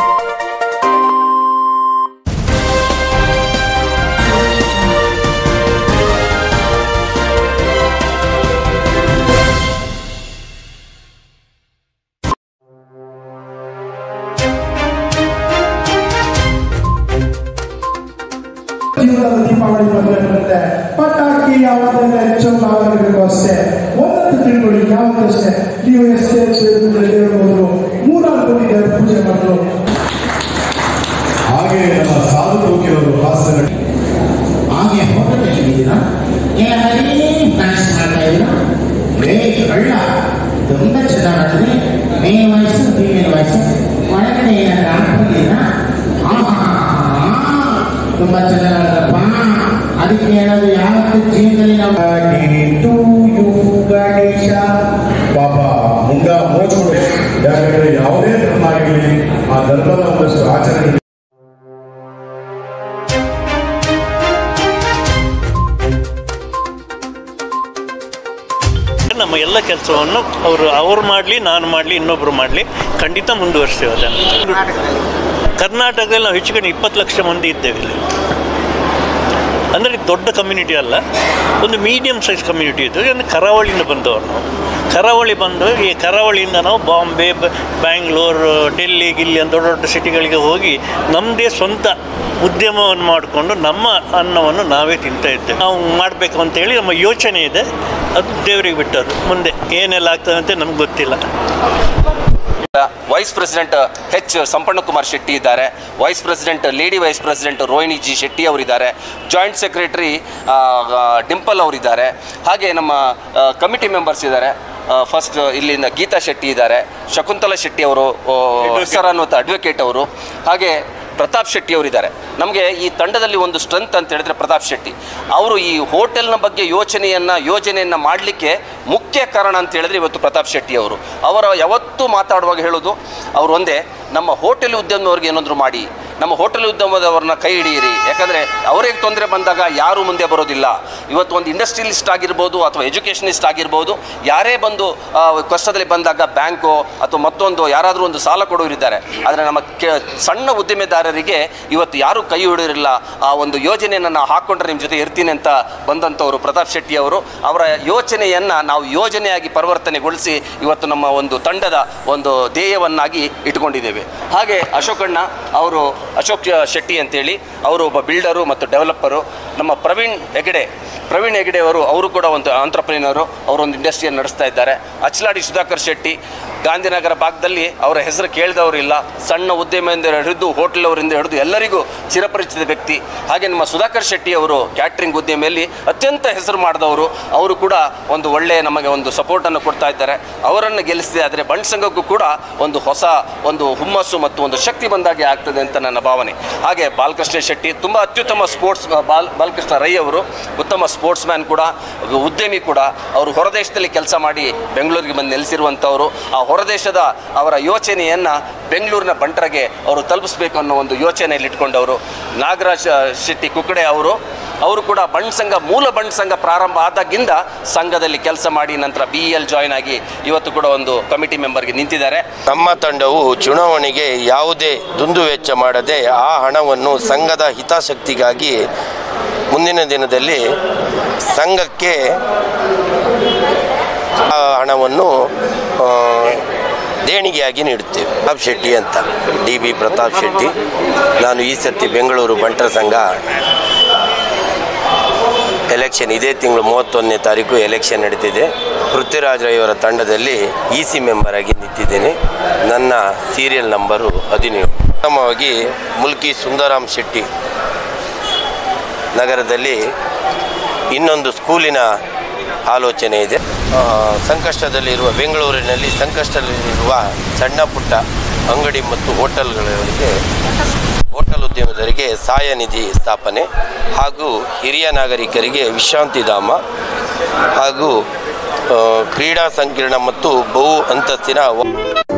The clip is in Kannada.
ಜೀವನದ ದೀಪಾವಳಿ ಬಂದ್ರೆ ಬರುತ್ತೆ ಪಟಾಕಿ ಯಾವುದನ್ನ ಹೆಚ್ಚು ನಾವಾಗಿರಬೇಕು ಅಷ್ಟೇ ಒಂದನ್ನು ತಿಳ್ಕೊಳ್ಳಿ ಯಾವತ್ತಷ್ಟೇ ನೀವು ಎಷ್ಟೇ ಹೇಳ್ಬೋದು ಮೂರಾರು ಕೋಟಿ ದೇವರ ಪೂಜೆ ಮಾಡಿದ್ರು ಹಾಗೆ ನಮ್ಮ ಸಾಧು ತೂಕಿರವರು ಹಾಸ್ಯ ನಟಿ ಹಾಗೆ ಹೋಟೆಲ್ ಇದ್ದೀರಾ ಇಲ್ಲ ಬರೀ ಡ್ಯಾನ್ಸ್ ಮಾಡ್ತಾ ಇದ್ದೀರಾ ರೇ ಕಳ್ಳ ತುಂಬ ಚೆನ್ನಾಗಿದೆ ಮೇ ವಯಸ್ಸು ಫೀಮೇಲ್ ವಯಸ್ಸು ಒಳಗಡೆ ಏನಾದ್ರು ಹಾಕೊಂಡಿದ್ದೀರಾ ತುಂಬ ಚೆನ್ನಾಗಪ್ಪ ಅದಕ್ಕೆ ಹೇಳೋದು ಯಾವತ್ತು ಜೀವನದಲ್ಲಿ ನಾವು ಟು ಯು ಗಣೇಶ ಪಾಪ ಮುಂಡ ಮೋಚ್ಕೊಡು ಯಾಕಂದ್ರೆ ಯಾವುದೇ ಧರ್ಮ ಆಗಿರಲಿ ಆ ಧರ್ಮದ ಒಂದಷ್ಟು ಆಚರಣೆ ನಮ್ಮ ಎಲ್ಲ ಕೆಲಸವನ್ನು ಅವರು ಅವ್ರು ಮಾಡಲಿ ನಾನು ಮಾಡಲಿ ಇನ್ನೊಬ್ರು ಮಾಡಲಿ ಖಂಡಿತ ಮುಂದುವರಿಸ್ತೇವೆ ಅದನ್ನು ಕರ್ನಾಟಕದಲ್ಲಿ ನಾವು ಹೆಚ್ಚು ಕಡಿಮೆ ಇಪ್ಪತ್ತು ಲಕ್ಷ ಮಂದಿ ಇದ್ದೇವೆ ಇಲ್ಲಿ ಅಂದರೆ ದೊಡ್ಡ ಕಮ್ಯುನಿಟಿ ಅಲ್ಲ ಒಂದು ಮೀಡಿಯಂ ಸೈಜ್ ಕಮ್ಯುನಿಟಿ ಇದು ಅಂದರೆ ಕರಾವಳಿಯಿಂದ ಬಂದವರು ನಾವು ಕರಾವಳಿ ಬಂದು ಈ ಕರಾವಳಿಯಿಂದ ನಾವು ಬಾಂಬೆ ಬ- ಬ್ಯಾಂಗ್ಳೂರು ಡೆಲ್ಲಿ ಗಿಲ್ಲಿ ಅಂತ ದೊಡ್ಡ ದೊಡ್ಡ ಸಿಟಿಗಳಿಗೆ ಹೋಗಿ ನಮ್ಮದೇ ಸ್ವಂತ ಉದ್ಯಮವನ್ನು ಮಾಡಿಕೊಂಡು ನಮ್ಮ ಅನ್ನವನ್ನು ನಾವೇ ತಿಂತಾ ಇದ್ದೇವೆ ನಾವು ಮಾಡಬೇಕು ಅಂತೇಳಿ ನಮ್ಮ ಯೋಚನೆ ಇದೆ ಅದು ದೇವರಿಗೆ ಬಿಟ್ಟದ್ದು ಮುಂದೆ ಏನೆಲ್ಲ ಆಗ್ತದೆ ಅಂತ ನಮ್ಗೆ ಗೊತ್ತಿಲ್ಲ vice president H Sampannakumar Shetty ಇದ್ದಾರೆ vice president lady vice president Rohini G Shetty ಅವರಿದ್ದಾರೆ ಜಾಯಿಂಟ್ ಸೆಕ್ರೆಟರಿ ಡಿಂಪಲ್ ಅವರಿದ್ದಾರೆ ಹಾಗೆ ನಮ್ಮ ಕಮಿಟಿ ಮೆಂಬರ್ಸ್ ಇದ್ದಾರೆ ಫಸ್ಟ್ ಇಲ್ಲಿಂದ ಗೀತಾ ಶೆಟ್ಟಿ ಇದ್ದಾರೆ ಶಕುಂತಲಾ ಶೆಟ್ಟಿ ಅವರು ಸರ್ ಅನ್ನುವಂಥ ಅಡ್ವೊಕೇಟ್ ಅವರು ಹಾಗೆ ಪ್ರತಾಪ್ ಶೆಟ್ಟಿ ಅವರಿದ್ದಾರೆ ನಮಗೆ ಈ ತಂಡದಲ್ಲಿ ಒಂದು ಸ್ಟ್ರೆಂತ್ ಅಂತ ಹೇಳಿದ್ರೆ ಪ್ರತಾಪ್ ಶೆಟ್ಟಿ ಅವರು ಈ ಹೋಟೆಲ್ನ ಬಗ್ಗೆ ಯೋಚನೆಯನ್ನು ಯೋಜನೆಯನ್ನು ಮಾಡಲಿಕ್ಕೆ ಮುಖ್ಯ ಕಾರಣ ಅಂತ ಹೇಳಿದ್ರೆ ಇವತ್ತು ಪ್ರತಾಪ್ ಶೆಟ್ಟಿ ಅವರು ಅವರ ಯಾವತ್ತೂ ಮಾತಾಡುವಾಗ ಹೇಳೋದು ಅವರು ಒಂದೇ ನಮ್ಮ ಹೋಟೆಲ್ ಉದ್ಯಮದವ್ರಿಗೆ ಏನಾದರೂ ಮಾಡಿ ನಮ್ಮ ಹೋಟೆಲ್ ಉದ್ಯಮದವ್ರನ್ನ ಕೈ ಹಿಡಿಯಿರಿ ಯಾಕಂದರೆ ಅವರಿಗೆ ತೊಂದರೆ ಬಂದಾಗ ಯಾರೂ ಮುಂದೆ ಬರೋದಿಲ್ಲ ಇವತ್ತು ಒಂದು ಇಂಡಸ್ಟ್ರಿಯಲಿಸ್ಟ್ ಆಗಿರ್ಬೋದು ಅಥವಾ ಎಜುಕೇಷನಿಸ್ಟ್ ಆಗಿರ್ಬೋದು ಯಾರೇ ಬಂದು ಆ, ಕಷ್ಟದಲ್ಲಿ ಬಂದಾಗ ಬ್ಯಾಂಕು ಅಥವಾ ಮತ್ತೊಂದು ಯಾರಾದರೂ ಒಂದು ಸಾಲ ಕೊಡೋರಿದ್ದಾರೆ ಆದರೆ ನಮ್ಮ ಕೆ ಸಣ್ಣ ಉದ್ದಿಮೆದಾರರಿಗೆ ಇವತ್ತು ಯಾರೂ ಕೈ ಹಿಡಿಯೋರಿಲ್ಲ ಆ ಒಂದು ಯೋಜನೆಯನ್ನು ನಾವು ಹಾಕ್ಕೊಂಡ್ರೆ ನಿಮ್ಮ ಜೊತೆ ಇರ್ತೀನಿ ಅಂತ ಬಂದಂಥವರು ಪ್ರತಾಪ್ ಶೆಟ್ಟಿ ಅವರು ಅವರ ಯೋಚನೆಯನ್ನು ನಾವು ಯೋಜನೆಯಾಗಿ ಪರಿವರ್ತನೆಗೊಳಿಸಿ ಇವತ್ತು ನಮ್ಮ ಒಂದು ತಂಡದ ಒಂದು ಧ್ಯೇಯವನ್ನಾಗಿ ಇಟ್ಕೊಂಡಿದ್ದೇವೆ ಹಾಗೆ ಅಶೋಕಣ್ಣ ಅವರು ಅಶೋಕ್ ಶೆಟ್ಟಿ ಅಂತೇಳಿ ಅವರು ಒಬ್ಬ ಬಿಲ್ಡರು ಮತ್ತು ಡೆವಲಪರು ನಮ್ಮ ಪ್ರವೀಣ್ ಹೆಗಡೆ ಪ್ರವೀಣ್ ಹೆಗಡೆ ಅವರು ಅವರು ಕೂಡ ಒಂದು ಆಂಟ್ರಪ್ರಿನರು ಅವರೊಂದು ಇಂಡಸ್ಟ್ರಿಯನ್ನು ನಡೆಸ್ತಾ ಇದ್ದಾರೆ ಅಚ್ಲಾಡಿ ಸುಧಾಕರ್ ಶೆಟ್ಟಿ ಗಾಂಧಿನಗರ ಭಾಗದಲ್ಲಿ ಅವರ ಹೆಸರು ಕೇಳಿದವರಿಲ್ಲ ಸಣ್ಣ ಉದ್ಯಮದಿಂದ ಹಿಡಿದು ಹೋಟೆಲ್ ಅವರಿಂದ ಹಿಡಿದು ಎಲ್ಲರಿಗೂ ಚಿರಪರಿಚಿತ ವ್ಯಕ್ತಿ ಹಾಗೆ ನಮ್ಮ ಸುಧಾಕರ್ ಶೆಟ್ಟಿ ಅವರು ಕ್ಯಾಟ್ರಿಂಗ್ ಉದ್ಯಮಿಯಲ್ಲಿ ಅತ್ಯಂತ ಹೆಸರು ಮಾಡಿದವರು ಅವರು ಕೂಡ ಒಂದು ಒಳ್ಳೆಯ ನಮಗೆ ಒಂದು ಸಪೋರ್ಟನ್ನು ಕೊಡ್ತಾ ಇದ್ದಾರೆ ಅವರನ್ನು ಗೆಲ್ಲಿಸಿದೆ ಆದರೆ ಬಣ್ಣ ಸಂಘಕ್ಕೂ ಕೂಡ ಒಂದು ಹೊಸ ಒಂದು ಹುಮ್ಮಸ್ಸು ಮತ್ತು ಒಂದು ಶಕ್ತಿ ಬಂದಾಗೆ ಆಗ್ತದೆ ಅಂತ ನನ್ನ ಭಾವನೆ ಹಾಗೆ ಬಾಲಕೃಷ್ಣ ಶೆಟ್ಟಿ ತುಂಬ ಅತ್ಯುತ್ತಮ ಸ್ಪೋರ್ಟ್ಸ್ ಬಾಲ್ ಬಾಲಕೃಷ್ಣ ರೈ ಅವರು ಉತ್ತಮ ಸ್ಪೋರ್ಟ್ಸ್ ಮ್ಯಾನ್ ಕೂಡ ಉದ್ಯಮಿ ಕೂಡ ಅವರು ಹೊರದೇಶದಲ್ಲಿ ಕೆಲಸ ಮಾಡಿ ಬೆಂಗಳೂರಿಗೆ ಬಂದು ನೆಲೆಸಿರುವಂಥವರು ಆ ಹೊರದೇಶದ ಅವರ ಯೋಚನೆಯನ್ನು ಬೆಂಗಳೂರಿನ ಬಂಟರಿಗೆ ಅವರು ತಲುಪಿಸ್ಬೇಕು ಅನ್ನೋ ಒಂದು ಯೋಚನೆಯಲ್ಲಿ ಇಟ್ಕೊಂಡವರು ನಾಗರಾಜ್ ಶೆಟ್ಟಿ ಕುಕ್ಕಡೆ ಅವರು ಅವರು ಕೂಡ ಬಣ್ಣ ಸಂಘ ಮೂಲ ಬಣ್ಣ ಸಂಘ ಪ್ರಾರಂಭ ಆದಾಗಿಂದ ಸಂಘದಲ್ಲಿ ಕೆಲಸ ಮಾಡಿ ನಂತರ ಬಿ ಎಲ್ ಜಾಯ್ನ್ ಆಗಿ ಇವತ್ತು ಕೂಡ ಒಂದು ಕಮಿಟಿ ಮೆಂಬರ್ಗೆ ನಿಂತಿದ್ದಾರೆ ನಮ್ಮ ತಂಡವು ಚುನಾವಣೆಗೆ ಯಾವುದೇ ದುಂದು ವೆಚ್ಚ ಮಾಡದೆ ಆ ಹಣವನ್ನು ಸಂಘದ ಹಿತಾಸಕ್ತಿಗಾಗಿ ಮುಂದಿನ ದಿನದಲ್ಲಿ ಸಂಘಕ್ಕೆ ಆ ಹಣವನ್ನು ಆ, ದೇಣಿಗೆಯಾಗಿ ನೀಡುತ್ತೇವೆ ಪ್ರತಾಪ್ ಶೆಟ್ಟಿ ಅಂತ ಡಿ ಬಿ ಪ್ರತಾಪ್ ಶೆಟ್ಟಿ ನಾನು ಈ ಸರ್ತಿ ಬೆಂಗಳೂರು ಬಂಟರ ಸಂಘ ಎಲೆಕ್ಷನ್ ಇದೇ ತಿಂಗಳು ಮೂವತ್ತೊಂದನೇ ತಾರೀಕು ಎಲೆಕ್ಷನ್ ನಡೀತಿದೆ ಪೃಥ್ವಿರಾಜ್ ರೈ ಅವರ ತಂಡದಲ್ಲಿ ಇ ಸಿ ಮೆಂಬರ್ ಆಗಿ ನಿಂತಿದ್ದೇನೆ ನನ್ನ ಸೀರಿಯಲ್ ನಂಬರು ಹದಿನೇಳು ಪ್ರಥಮವಾಗಿ ಮುಲ್ಕಿ ಸುಂದರಾಮ್ ಶೆಟ್ಟಿ ನಗರದಲ್ಲಿ ಇನ್ನೊಂದು ಸ್ಕೂಲಿನ ಆಲೋಚನೆ ಇದೆ ಆ, ಸಂಕಷ್ಟದಲ್ಲಿರುವ ಬೆಂಗಳೂರಿನಲ್ಲಿ ಸಂಕಷ್ಟದಲ್ಲಿರುವ ಸಣ್ಣ ಪುಟ್ಟ ಅಂಗಡಿ ಮತ್ತು ಹೋಟೆಲ್ಗಳಿಗೆ ಹೋಟೆಲ್ ಉದ್ಯಮದವರಿಗೆ ಸಹಾಯ ನಿಧಿ ಸ್ಥಾಪನೆ ಹಾಗೂ ಹಿರಿಯ ನಾಗರಿಕರಿಗೆ ವಿಶ್ರಾಂತಿ ಧಾಮ ಹಾಗೂ ಆ, ಕ್ರೀಡಾ ಸಂಕೀರ್ಣ ಮತ್ತು ಬಹು ಅಂತಸ್ತಿನ